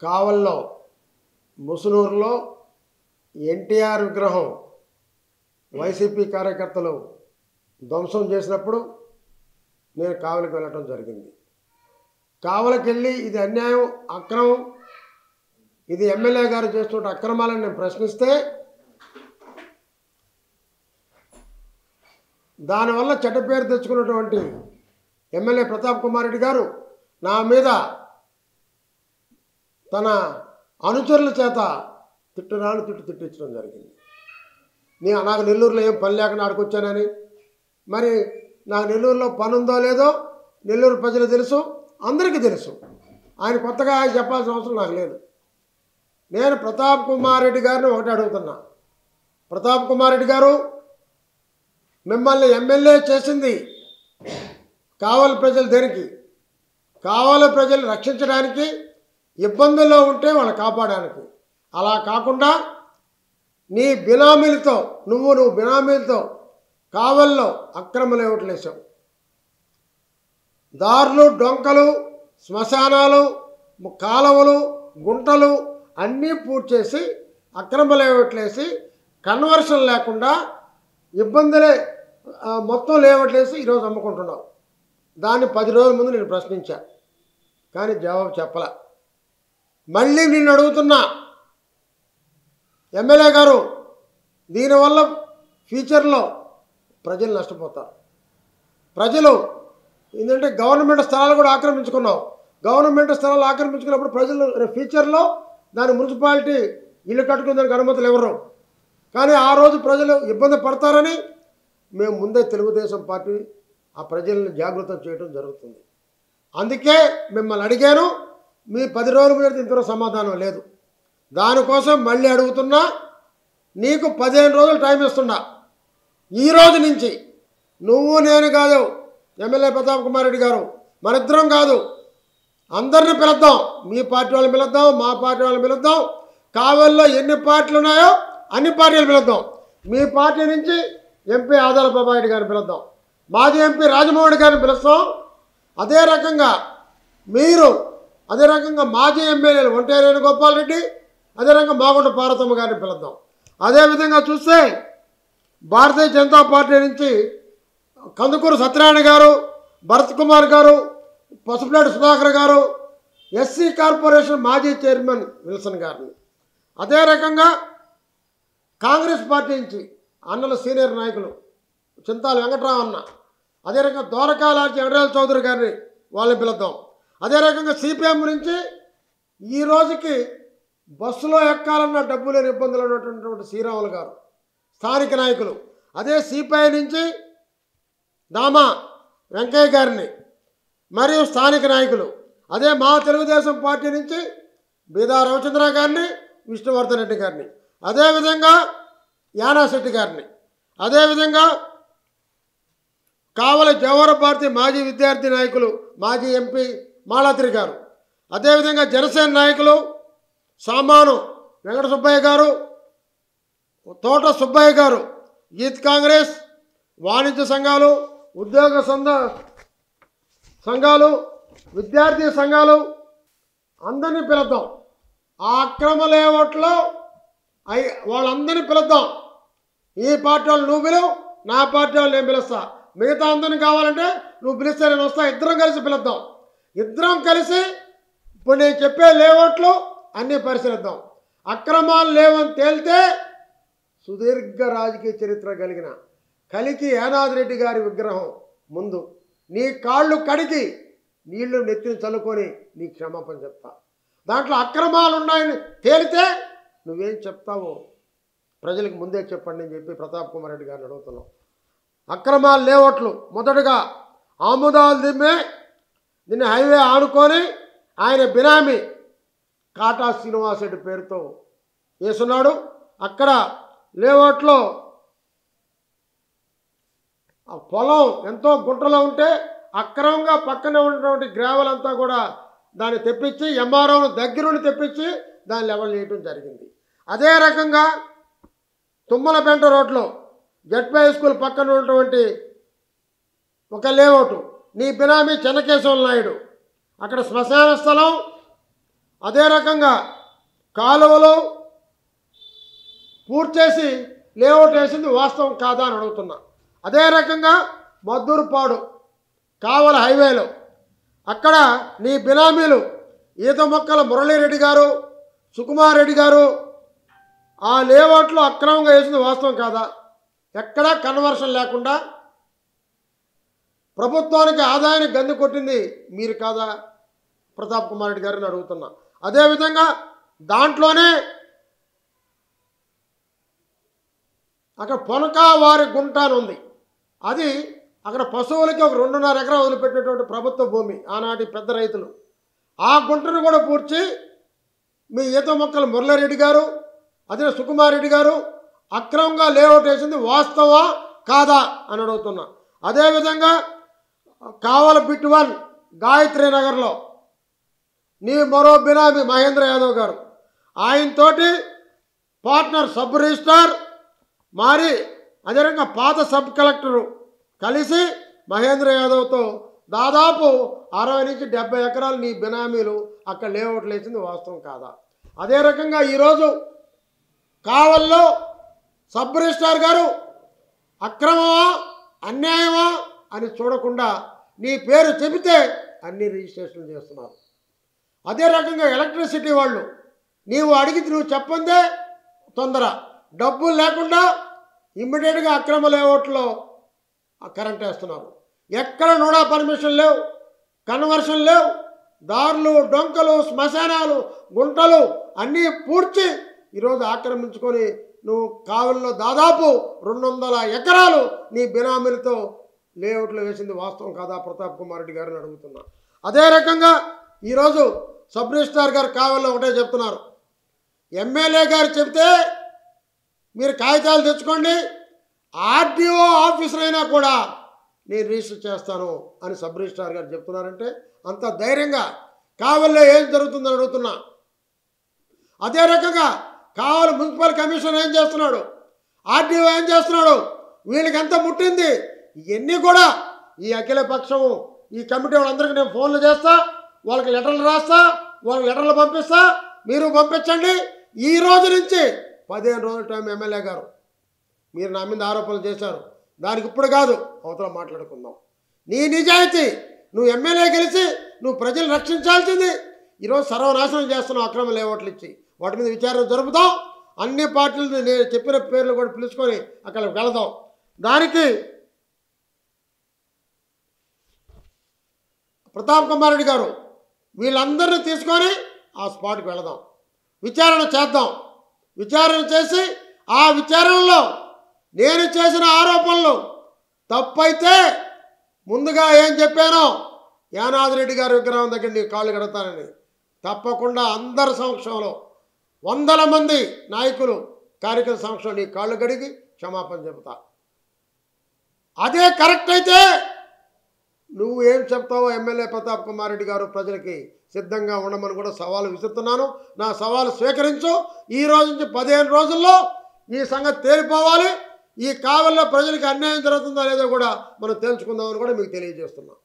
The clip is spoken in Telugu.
కావల్లో ముసునూరులో ఎన్టీఆర్ విగ్రహం వైసీపీ కార్యకర్తలు ధ్వంసం చేసినప్పుడు నేను కావలికి వెళ్ళటం జరిగింది కావలికి వెళ్ళి ఇది అన్యాయం అక్రమం ఇది ఎమ్మెల్యే గారు చేస్తున్న అక్రమాలను నేను ప్రశ్నిస్తే దానివల్ల చెడ్డ పేరు తెచ్చుకున్నటువంటి ఎమ్మెల్యే ప్రతాప్ కుమార్ రెడ్డి గారు నా మీద తన అనుచరుల చేత తిట్టురాని తిట్టు తిట్టించడం జరిగింది నేను నాకు నెల్లూరులో ఏం పని లేకుండా ఆడుకొచ్చానని మరి నాకు నెల్లూరులో పని ఉందో లేదో నెల్లూరు ప్రజలు తెలుసు అందరికీ తెలుసు ఆయన కొత్తగా చెప్పాల్సిన అవసరం నాకు లేదు నేను ప్రతాప్ కుమార్ రెడ్డి గారిని ఒకటి అడుగుతున్నా ప్రతాప్ కుమార్ రెడ్డి గారు మిమ్మల్ని ఎమ్మెల్యే చేసింది కావలి ప్రజలు దేనికి కావలి ప్రజలు రక్షించడానికి ఇబ్బందుల్లో ఉంటే వాళ్ళని కాపాడడానికి అలా కాకుండా నీ బినామీలతో నువ్వు నువ్వు బినామీలతో కావల్లో అక్రమ లేఅవుట్లు వేసావు దారులు డొంకలు శ్మశానాలు కాలువలు గుంటలు అన్నీ పూర్తి చేసి అక్రమ లేఅవుట్లు వేసి కన్వర్షన్ లేకుండా ఇబ్బందులే ఆ, మొత్తం లేఅవుట్లు వేసి ఈరోజు అమ్ముకుంటున్నావు దాన్ని పది రోజుల ముందు నేను ప్రశ్నించా కానీ జవాబు చెప్పలే మళ్ళీ నిన్ను అడుగుతున్నా ఎమ్మెల్యే గారు దీనివల్ల ఫ్యూచర్లో ప్రజలు నష్టపోతారు ప్రజలు ఏంటంటే గవర్నమెంట్ స్థలాలు కూడా ఆక్రమించుకున్నావు గవర్నమెంట్ స్థలాలు ఆక్రమించుకున్నప్పుడు ప్రజలు రేపు ఫ్యూచర్లో దాని మున్సిపాలిటీ ఇల్లు కట్టుకునేందుకు అనుమతులు ఎవరు కానీ ఆ రోజు ప్రజలు ఇబ్బంది పడతారని మేము ముందే తెలుగుదేశం పార్టీ ఆ ప్రజల్ని జాగృతం చేయడం జరుగుతుంది అందుకే మిమ్మల్ని అడిగాను మీ పది రోజుల మీద ఇంతవరకు సమాధానం లేదు దానికోసం మళ్ళీ అడుగుతున్నా నీకు పదిహేను రోజులు టైం ఇస్తున్నా ఈ రోజు నుంచి నువ్వు నేను కాదు ఎమ్మెల్యే ప్రతాప్ కుమార్ రెడ్డి గారు మనిద్దరం కాదు అందరిని పిలుద్దాం మీ పార్టీ వాళ్ళని పిలుద్దాం మా పార్టీ వాళ్ళని పిలుద్దాం కావల్లో ఎన్ని పార్టీలు ఉన్నాయో అన్ని పార్టీలు పిలుద్దాం మీ పార్టీ నుంచి ఎంపీ ఆదాల ప్రభారెడ్డి గారిని పిలుద్దాం మాజీ ఎంపీ రాజమోహన్ గారిని పిలుస్తాం అదే రకంగా మీరు అదే రకంగా మాజీ ఎమ్మెల్యేలు ఒంటేరు వేణుగోపాల్ రెడ్డి అదే రకంగా మాగుంట పార్వతమ్మ గారిని పిలుద్దాం అదేవిధంగా చూస్తే భారతీయ జనతా పార్టీ నుంచి కందుకూరు సత్యనారాయణ గారు భరత్ కుమార్ గారు పసుపులేటి సుధాకర్ గారు ఎస్సీ కార్పొరేషన్ మాజీ చైర్మన్ విల్సన్ గారిని అదే రకంగా కాంగ్రెస్ పార్టీ నుంచి అన్నల సీనియర్ నాయకులు చింతాల వెంకట్రావు అన్న అదే రకంగా దోరకాలార్చి వెంకటరాజ చౌదరి గారిని వాళ్ళని పిలుద్దాం అదే రకంగా సిపిఎం నుంచి ఈ రోజుకి బస్సులో ఎక్కాలన్న డబ్బు లేని ఇబ్బందులు ఉన్నటువంటి శ్రీరాములు గారు స్థానిక నాయకులు అదే సిపిఐ నుంచి దామా వెంకయ్య గారిని మరియు స్థానిక నాయకులు అదే మా తెలుగుదేశం పార్టీ నుంచి బీదా రవిచంద్ర గారిని విష్ణువర్ధన్ రెడ్డి గారిని అదేవిధంగా యానాశెట్టి గారిని అదేవిధంగా కావలి జవహర భారతి మాజీ విద్యార్థి నాయకులు మాజీ ఎంపీ మాలాత్రి గారు అదేవిధంగా జనసేన నాయకులు సామాను వెంకట సుబ్బయ్య గారు తోట సుబ్బయ్య గారు యూత్ కాంగ్రెస్ వాణిజ్య సంఘాలు ఉద్యోగ సంఘ సంఘాలు విద్యార్థి సంఘాలు అందరినీ పిలుద్దాం ఆ అక్రమ లేఅవుట్లో అయి వాళ్ళందరినీ పిలుద్దాం ఈ పార్టీ వాళ్ళు నువ్వు పిలువు నా పార్టీ వాళ్ళు నేను పిలుస్తా మిగతా అందరిని కావాలంటే నువ్వు పిలిస్తే నేను వస్తా ఇద్దరం కలిసి పిలుద్దాం ఇద్దరం కలిసి ఇప్పుడు నేను చెప్పే లేఅవుట్లు అన్నీ పరిశీలిద్దాం అక్రమాలు లేవని తేలితే సుదీర్ఘ రాజకీయ చరిత్ర కలిగిన కలికి యానాది రెడ్డి గారి విగ్రహం ముందు నీ కాళ్ళు కడిగి నీళ్లు నెత్తిని చల్లుకొని నీ క్షమాపణ చెప్తా దాంట్లో అక్రమాలు ఉన్నాయని తేలితే నువ్వేం చెప్తావో ప్రజలకు ముందే చెప్పండి అని చెప్పి ప్రతాప్ కుమార్ రెడ్డి గారిని అడుగుతున్నాం అక్రమాలు లేవట్లు మొదటగా ఆముదాలు దిమ్మే దీన్ని హైవే ఆనుకొని ఆయన బినామీ కాటా శ్రీనివాస్ రెడ్డి పేరుతో వేసున్నాడు అక్కడ లేఅవుట్లో ఆ పొలం ఎంతో గుంటలో ఉంటే అక్రమంగా పక్కనే ఉన్నటువంటి గ్రావెల్ అంతా కూడా దాన్ని తెప్పించి ఎంఆర్ఓను దగ్గరుండి తెప్పించి దాన్ని లెవెల్ చేయడం జరిగింది అదే రకంగా తుమ్మలపేంట రోడ్లో జడ్పీ హై స్కూల్ పక్కన ఉన్నటువంటి ఒక లేఅవుట్ నీ బినామీ చెన్నకేశవ నాయుడు అక్కడ శ్మశాన స్థలం అదే రకంగా కాలువలు పూర్తి చేసి లేఅవుట్ వేసింది వాస్తవం కాదా అని అడుగుతున్నా అదే రకంగా మద్దూరుపాడు కావల హైవేలో అక్కడ నీ బినామీలు ఈత మొక్కల మురళీరెడ్డి గారు సుకుమార్ రెడ్డి గారు ఆ లేఅవుట్లో అక్రమంగా వేసింది వాస్తవం కాదా ఎక్కడా కన్వర్షన్ లేకుండా ప్రభుత్వానికి ఆదాయాన్ని గంది కొట్టింది మీరు కాదా ప్రతాప్ కుమార్ రెడ్డి గారిని అడుగుతున్నా అదేవిధంగా దాంట్లోనే అక్కడ పొనక వారి గుంట అని ఉంది అది అక్కడ పశువులకి ఒక రెండున్నర ఎకరా వదిలిపెట్టినటువంటి ప్రభుత్వ భూమి ఆనాటి పెద్ద రైతులు ఆ గుంటను కూడా పూడ్చి మీ ఈత మొక్కల మురళారెడ్డి గారు అదే సుకుమార్ రెడ్డి గారు అక్రమంగా లేఅవుట్ వేసింది వాస్తవా కాదా అని అడుగుతున్నా అదేవిధంగా కావల బిట్ వన్ గాయత్రి నగర్లో నీ మరో బినామీ మహేంద్ర యాదవ్ గారు ఆయనతోటి పార్ట్నర్ సబ్ రిజిస్టార్ మారి అదేవిధంగా పాత సబ్ కలెక్టరు కలిసి మహేంద్ర యాదవ్తో దాదాపు అరవై నుంచి డెబ్బై ఎకరాలు నీ బినామీలు అక్కడ లేఅవుట్లు వేసింది వాస్తవం కాదా అదే రకంగా ఈరోజు కావల్లో సబ్ రిజిస్టార్ గారు అక్రమమా అన్యాయమా అని చూడకుండా నీ పేరు చెబితే అన్ని రిజిస్ట్రేషన్లు చేస్తున్నారు అదే రకంగా ఎలక్ట్రిసిటీ వాళ్ళు నీవు అడిగి నువ్వు చెప్పందే తొందర డబ్బులు లేకుండా ఇమ్మీడియట్గా అక్రమ లేఅవుట్లో ఆ కరెంట్ వేస్తున్నారు ఎక్కడ నోడా పర్మిషన్ లేవు కన్వర్షన్ లేవు దారులు డొంకలు శ్మశానాలు గుంటలు అన్నీ పూడ్చి ఈరోజు ఆక్రమించుకొని నువ్వు కావల్లో దాదాపు రెండు వందల ఎకరాలు నీ బినామీలతో లేఅవుట్లో వేసింది వాస్తవం కాదా ప్రతాప్ కుమార్ రెడ్డి గారిని అడుగుతున్నా అదే రకంగా ఈరోజు సబ్ రిజిస్ట్రార్ గారు కావాలో ఒకటే చెప్తున్నారు ఎమ్మెల్యే గారు చెప్తే మీరు కాగితాలు తెచ్చుకోండి ఆర్డీఓ ఆఫీసర్ అయినా కూడా నేను రిజిస్టర్ చేస్తాను అని సబ్ రిజిస్ట్రార్ గారు చెప్తున్నారంటే అంత ధైర్యంగా కావల్లో ఏం జరుగుతుందని అడుగుతున్నా అదే రకంగా కావాలి మున్సిపల్ కమిషన్ ఏం చేస్తున్నాడు ఆర్డీఓ ఏం చేస్తున్నాడు వీళ్ళకి ఎంత ముట్టింది ఇవన్నీ కూడా ఈ అఖిల పక్షం ఈ కమిటీ వాళ్ళందరికీ నేను ఫోన్లు చేస్తా వాళ్ళకి లెటర్లు రాస్తా వాళ్ళకి లెటర్లు పంపిస్తా మీరు పంపించండి ఈ రోజు నుంచి పదిహేను రోజుల టైం ఎమ్మెల్యే గారు మీరు నా మీద ఆరోపణలు చేశారు దానికి ఇప్పుడు కాదు అవతల మాట్లాడుకుందాం నీ నిజాయితీ నువ్వు ఎమ్మెల్యే గెలిచి నువ్వు ప్రజలు రక్షించాల్సింది ఈరోజు సర్వనాశనం చేస్తున్నావు అక్రమ లేఅవుట్లు ఇచ్చి వాటి మీద విచారణ జరుపుతాం అన్ని పార్టీలు నేను చెప్పిన పేర్లు కూడా పిలుచుకొని అక్కడ వెళదాం దానికి ప్రతాప్ కుమార్ రెడ్డి గారు వీళ్ళందరినీ తీసుకొని ఆ స్పాట్కి వెళదాం విచారణ చేద్దాం విచారణ చేసి ఆ విచారణలో నేను చేసిన ఆరోపణలు తప్పైతే ముందుగా ఏం చెప్పానో యానాదిరెడ్డి గారి విగ్రహం దగ్గర నీ కాళ్ళు కడతానని తప్పకుండా అందరి సమక్షంలో వందల మంది నాయకులు కార్యకర్త సమక్షంలో నీ కాళ్ళు గడిగి క్షమాపణ చెబుతా అదే కరెక్ట్ అయితే నువ్వు ఏం చెప్తావో ఎమ్మెల్యే ప్రతాప్ కుమార్ రెడ్డి గారు ప్రజలకి సిద్ధంగా ఉండమని కూడా సవాలు విసురుతున్నాను నా సవాలు స్వీకరించు ఈ రోజు నుంచి పదిహేను రోజుల్లో ఈ సంగతి తేలిపోవాలి ఈ కావల్లో ప్రజలకు అన్యాయం జరుగుతుందో లేదో కూడా మనం తెలుసుకుందామని కూడా మీకు తెలియజేస్తున్నాం